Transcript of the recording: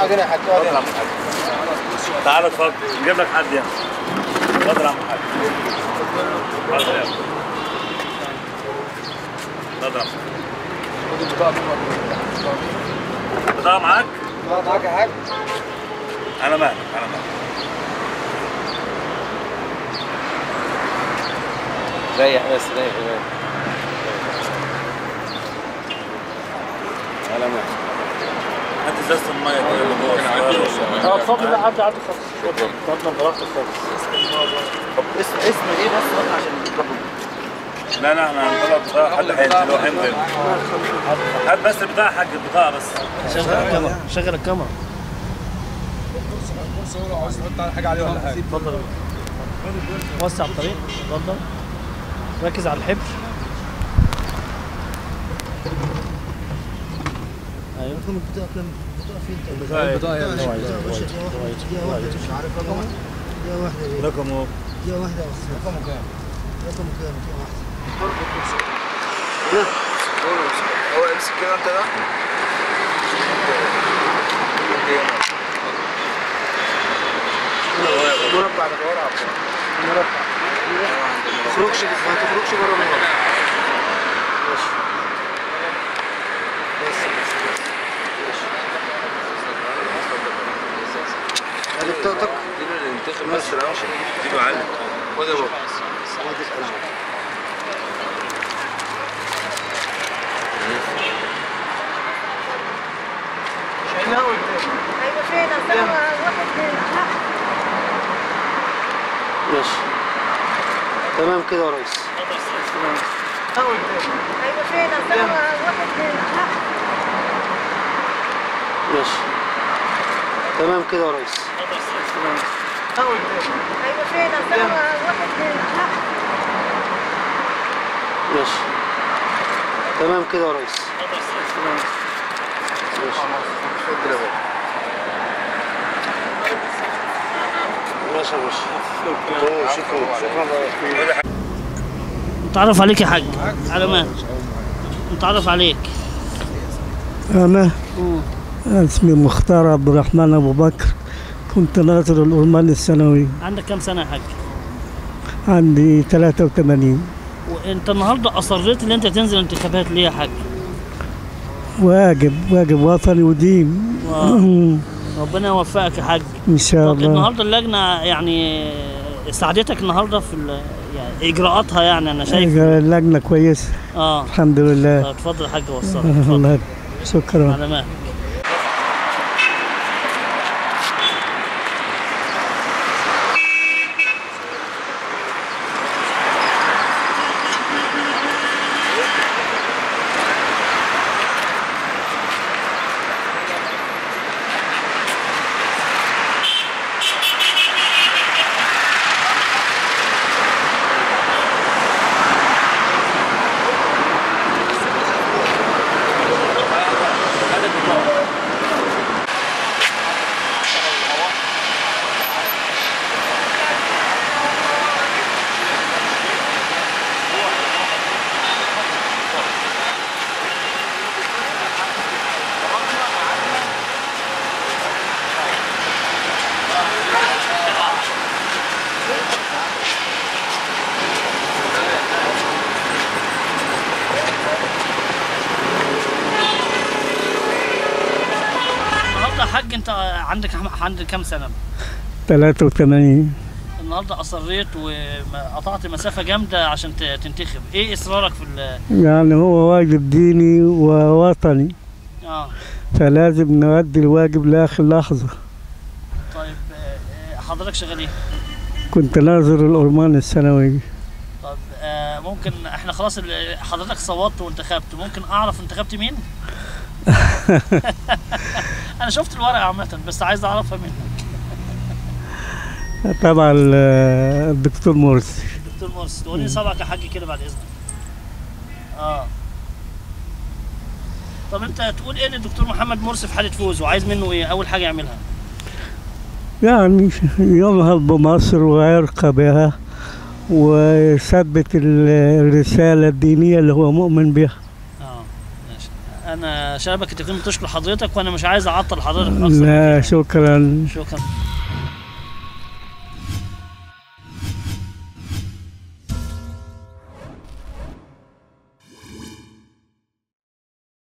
اقعد هنا يا حاج اقعد اتفضل يا هنا عم الحاج تعالى اتفضل نجيب لك حد يعني اتفضل يا عم الحاج اتفضل يا عم اتفضل يا عم خد البطاقه دي بطاقة معاك؟ البطاقه معاك يا حاج أنا مالك أنا مالك ريح بس ريح ريح على ما هات ازازة المية كده اللي جوه اه اتفضل لا عدي عدي خالص اتفضل براحتك خالص اسم اسم ايه بس قطع عشان نروح لا لا احنا هنطلع بطاقة حد هينزل هينزل هات بس البطاقة حاج البطاقة بس شغل الكاميرا شغل الكاميرا عاوز تحط حاجه عليه ولا حاجه اتفضل وسع الطريق اتفضل ركز على الحبر ايوه البطاقه هي اللي رقمه رقمه كام؟ هو امسك كده انت ده مربع ده ورا مربع ما تخرجش ما تخرجش بره المربع ماشي بس بس بس هذه بطاقتك بس دي معلم خد يا بابا خد القلم شايلها قدام ايوه فين اصل واحد لا ماشي تمام كده يا ريس ها قدام ايوه فين اصل واحد لا ماشي تمام كده يا ريس ها قدام ايوه فين اصل واحد لا ماشي تمام كده يا ريس اتفضل يا بابا ماشي يا باشا شكرا شكرا نتعرف عليك يا حاج على ما نتعرف عليك أنا اسمي مختار عبد الرحمن أبو بكر كنت ناظر الأرمان الثانوي عندك كام سنه يا حاج عندي 83 وانت النهارده اصريت ان انت تنزل انتخابات ليه يا حاج واجب واجب وطني ودين ربنا يوفقك يا حاج إن شاء طب الله النهارده اللجنه يعني ساعدتك النهارده في ال- يعني اجراءاتها يعني انا شايف اللجنة كويسة اه الحمد لله طب اتفضل يا حاج وصلك اتفضل الله شكرا على مهلك النهارده يا حاج انت عندك عندك كام سنه 83 النهارده اصريت وقطعت مسافه جامده عشان ت- تنتخب ايه اصرارك في ال- يعني هو واجب ديني ووطني اه فلازم نؤدي الواجب لآخر لحظة طيب آه، آه، حضرتك شغال ايه كنت ناظر الأرمان الثانوي طب آه ممكن احنا خلاص ال- حضرتك صوتت وانتخبت ممكن اعرف انتخبت مين انا شفت الورقه عامه بس عايز اعرفها منك طبعا ال- الدكتور مرسي دكتور مرسي تقول لي صبعك يا حاج كده بعد اذنك اه طب انت تقول ايه للدكتور محمد مرسي في حاله فوز وعايز منه ايه اول حاجه يعملها يعني ينهض بمصر ويرقى بها ويثبت ال- الرسالة الدينية اللي هو مؤمن بها اه ماشي انا شبكه يقين بتشكر حضرتك وانا مش عايز اعطل حضرتك اكتر لا شكرا شكرا